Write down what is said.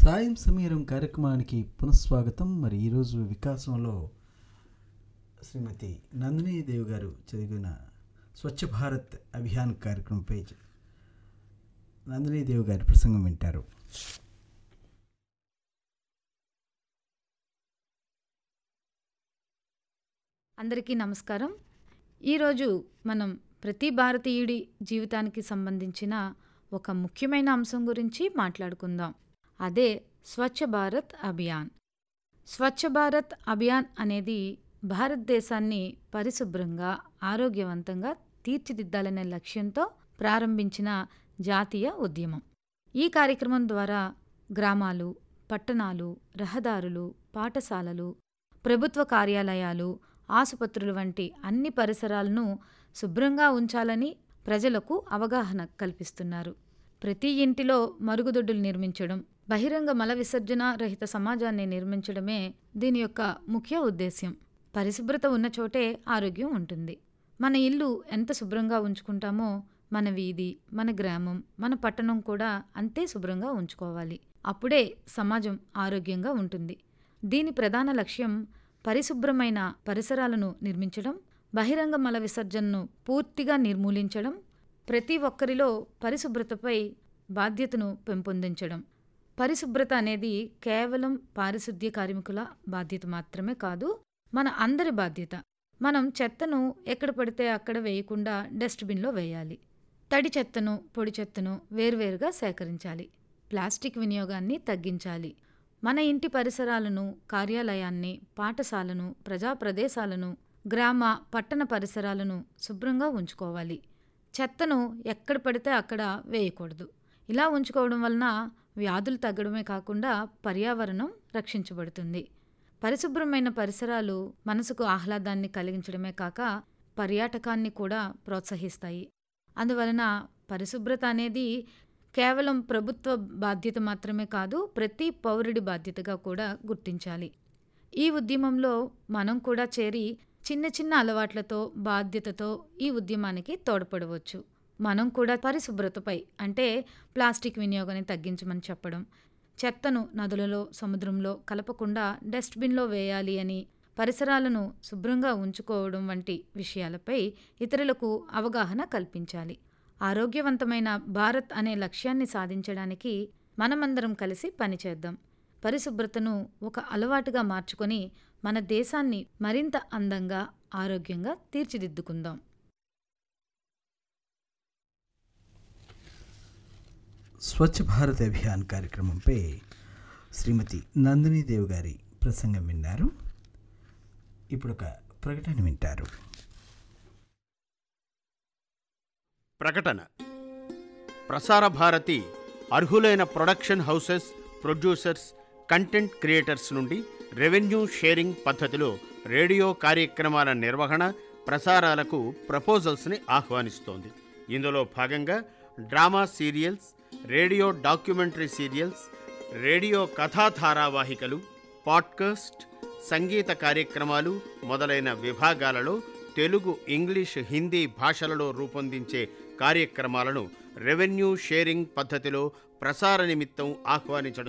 సాయం సమీరం కార్యక్రమానికి పునఃస్వాగతం మరి ఈరోజు వికాసంలో శ్రీమతి నందిని దేవ్ గారు చదివిన స్వచ్ఛ భారత్ అభియాన్ కార్యక్రమంపై నందిని దేవ్ గారి ప్రసంగం వింటారు అందరికీ నమస్కారం ఈరోజు మనం ప్రతి భారతీయుడి జీవితానికి సంబంధించిన ఒక ముఖ్యమైన అంశం గురించి మాట్లాడుకుందాం అదే స్వచ్ఛ భారత్ అభియాన్ స్వచ్ఛ భారత్ అభియాన్ అనేది భారతదేశాన్ని పరిశుభ్రంగా ఆరోగ్యవంతంగా తీర్చిదిద్దాలనే లక్ష్యంతో ప్రారంభించిన జాతీయ ఉద్యమం ఈ కార్యక్రమం ద్వారా గ్రామాలు పట్టణాలు రహదారులు పాఠశాలలు ప్రభుత్వ కార్యాలయాలు ఆసుపత్రులు వంటి అన్ని పరిసరాలను శుభ్రంగా ఉంచాలని ప్రజలకు అవగాహన కల్పిస్తున్నారు ప్రతి ఇంటిలో మరుగుదొడ్డులు నిర్మించడం బహిరంగ మల విసర్జన రహిత సమాజాన్ని నిర్మించడమే దీని యొక్క ముఖ్య ఉద్దేశ్యం పరిశుభ్రత ఉన్న చోటే ఆరోగ్యం ఉంటుంది మన ఇల్లు ఎంత శుభ్రంగా ఉంచుకుంటామో మన వీధి మన గ్రామం మన పట్టణం కూడా అంతే శుభ్రంగా ఉంచుకోవాలి అప్పుడే సమాజం ఆరోగ్యంగా ఉంటుంది దీని ప్రధాన లక్ష్యం పరిశుభ్రమైన పరిసరాలను నిర్మించడం బహిరంగ మల విసర్జనను పూర్తిగా నిర్మూలించడం ప్రతి ఒక్కరిలో పరిశుభ్రతపై బాధ్యతను పెంపొందించడం పరిశుభ్రత అనేది కేవలం పారిశుద్ధ్య కార్మికుల బాధ్యత మాత్రమే కాదు మన అందరి బాధ్యత మనం చెత్తను ఎక్కడ పడితే అక్కడ వేయకుండా డస్ట్బిన్లో వేయాలి తడి చెత్తను పొడి చెత్తను వేర్వేరుగా సేకరించాలి ప్లాస్టిక్ వినియోగాన్ని తగ్గించాలి మన ఇంటి పరిసరాలను కార్యాలయాన్ని పాఠశాలను ప్రజా ప్రదేశాలను గ్రామ పట్టణ పరిసరాలను శుభ్రంగా ఉంచుకోవాలి చెత్తను ఎక్కడ పడితే అక్కడ వేయకూడదు ఇలా ఉంచుకోవడం వలన వ్యాధులు తగ్గడమే కాకుండా పర్యావరణం రక్షించబడుతుంది పరిశుభ్రమైన పరిసరాలు మనసుకు ఆహ్లాదాన్ని కలిగించడమే కాక పర్యాటకాన్ని కూడా ప్రోత్సహిస్తాయి అందువలన పరిశుభ్రత అనేది కేవలం ప్రభుత్వ బాధ్యత మాత్రమే కాదు ప్రతి పౌరుడి బాధ్యతగా కూడా గుర్తించాలి ఈ ఉద్యమంలో మనం కూడా చేరి చిన్న చిన్న అలవాట్లతో బాధ్యతతో ఈ ఉద్యమానికి తోడ్పడవచ్చు మనం కూడా పరిశుభ్రతపై అంటే ప్లాస్టిక్ వినియోగాన్ని తగ్గించమని చెప్పడం చెత్తను నదులలో సముద్రంలో కలపకుండా డస్ట్బిన్లో వేయాలి అని పరిసరాలను శుభ్రంగా ఉంచుకోవడం వంటి విషయాలపై ఇతరులకు అవగాహన కల్పించాలి ఆరోగ్యవంతమైన భారత్ అనే లక్ష్యాన్ని సాధించడానికి మనమందరం కలిసి పనిచేద్దాం పరిశుభ్రతను ఒక అలవాటుగా మార్చుకొని మన దేశాన్ని మరింత అందంగా ఆరోగ్యంగా తీర్చిదిద్దుకుందాం స్వచ్ఛ భారత్ అభియాన్ కార్యక్రమంపై శ్రీమతి నందిని దేవ్ గారి ప్రసంగం విన్నారు ఇప్పుడు ఒక ప్రకటన వింటారు ప్రకటన ప్రసార భారతి అర్హులైన production houses producers content creators నుండి రెవెన్యూ షేరింగ్ పద్ధతిలో రేడియో కార్యక్రమాల నిర్వహణ ప్రసారాలకు ప్రపోజల్స్ని ఆహ్వానిస్తోంది ఇందులో భాగంగా drama serials radio documentary serials radio కథా ధారావాహికలు పాడ్కాస్ట్ సంగీత కార్యక్రమాలు మొదలైన విభాగాలలో తెలుగు ఇంగ్లీష్ హిందీ భాషలలో రూపొందించే కార్యక్రమాలను రెవెన్యూ షేరింగ్ పద్ధతిలో ప్రసార నిమిత్తం ఆహ్వానించడం